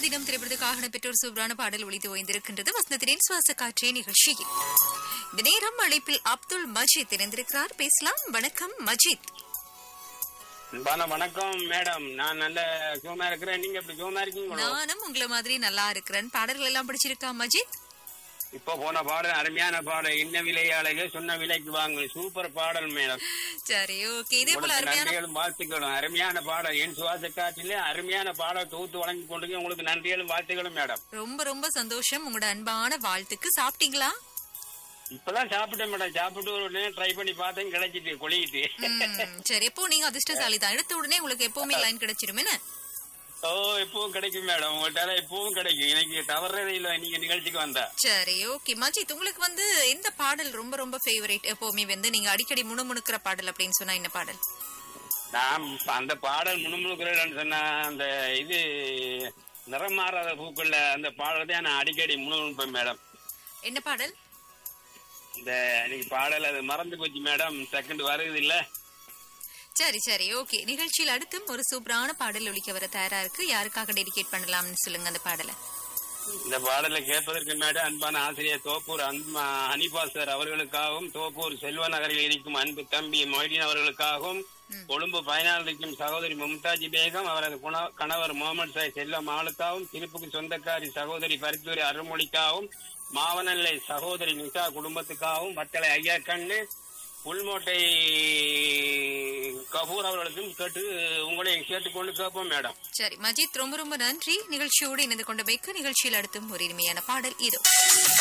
தினம் திரைப்படத்துக்காக பெற்றோர் சூப்பரான பாடல் ஒளித்து ஓய்ந்திருக்கின்றது வசந்தத்தின் சுவாச காற்றே நிகழ்ச்சியில் இந்த நேரம் அழைப்பில் அப்துல் மஜீத் இணைந்திருக்கிறார் பேசலாம் வணக்கம் மஜீத் அன்பான வணக்கம் மேடம் நான் நல்ல சுகமா இருக்கிறேன் நீங்க எப்படி சுகமா இருக்கீங்களோ நானும் உங்களை மாதிரி நல்லா இருக்கிறேன் பாடல்கள் எல்லாம் பிடிச்சிருக்கா மஜீத் இப்ப போன பாடல் அருமையான பாடல் என்ன விலையாளங்க சொன்ன விலைக்கு வாங்க சூப்பர் பாடல் மேடம் சரி ஓகே இதே போல உங்களுக்கு அருமையான நன்றிகளும் வாழ்த்துக்களும் அருமையான பாடல் என் சுவாச காற்றிலே அருமையான பாடல் தொகுத்து வழங்கி கொண்டு உங்களுக்கு நன்றிகளும் வாழ்த்துக்களும் மேடம் ரொம்ப ரொம்ப சந்தோஷம் உங்களோட அன்பான வாழ்த்துக்கு சாப்பிட்டீங்களா இப்பதான் சாப்பிட்டேன் மேடம் சாப்பிட்டு ஒரு நேரம் ட்ரை பண்ணி பார்த்தேன் கிடைச்சிட்டு கொளிக்கிட்டு ம், சரி எப்போ நீங்க அதிர்ஷ்டசாலி தான் எடுத்த உடனே உங்களுக்கு எப்பவுமே லைன் கிடைச்சிரும் என்ன ஓ எப்பவும் கிடைக்கும் மேடம் உங்கள்கிட்ட எப்பவும் கிடைக்கும் இன்னைக்கு தவறதே இல்லை நீங்க நிகழ்ச்சிக்கு வந்தா சரி ஓகே மஜித் உங்களுக்கு வந்து எந்த பாடல் ரொம்ப ரொம்ப ஃபேவரட் எப்பவுமே வந்து நீங்க அடிக்கடி முணுமுணுக்கிற பாடல் அப்படின்னு சொன்னா என்ன பாடல் நான் அந்த பாடல் முணுமுணுக்கிறேன்னு சொன்ன அந்த இது நிறம் மாறாத பூக்கள்ல அந்த பாடல் தான் நான் அடிக்கடி முணுமுணுப்பேன் மேடம் என்ன பாடல் இந்த இன்னைக்கு பாடல் அது மறந்து போச்சு மேடம் செகண்ட் வருது இல்ல சரி சரி ஓகே நிகழ்ச்சியில் அடுத்தும் ஒரு சூப்பரான பாடல் ஒலிக்க வர தயாரா இருக்கு யாருக்காக டெடிகேட் பண்ணலாம்னு சொல்லுங்க அந்த பாடலை இந்த பாடலை கேட்பதற்கு மேடம் அன்பான ஆசிரியர் தோப்பூர் அன்பா ஹனிபா சார் அவர்களுக்காகவும் தோப்பூர் செல்வ நகரில் இருக்கும் அன்பு தம்பி மொய்தீன் அவர்களுக்காகவும் கொழும்பு பயனால் இருக்கும் சகோதரி மும்தாஜி பேகம் அவரது குண- கணவர் முகமது சாய் செல்லம் அவளுக்காகவும் திருப்புக்கு சொந்தக்காரி சகோதரி பரித்துரை அருள்மொழிக்காகவும் மாவனல்லை சகோதரி நிசா குடும்பத்துக்காகவும் வத்தலை ஐயா கண்ணு புல்மோட்டை கபூர் அவர்களுக்கும் கேட்டு உங்களையும் கேட்டுக்கொண்டு கேட்போம் மேடம் சரி மஜித் ரொம்ப ரொம்ப நன்றி நிகழ்ச்சியோடு இணைந்து கொண்ட வைக்க நிகழ்ச்சியில் அடுத்தும் ஒரு இனிமையான பாடல் இதோ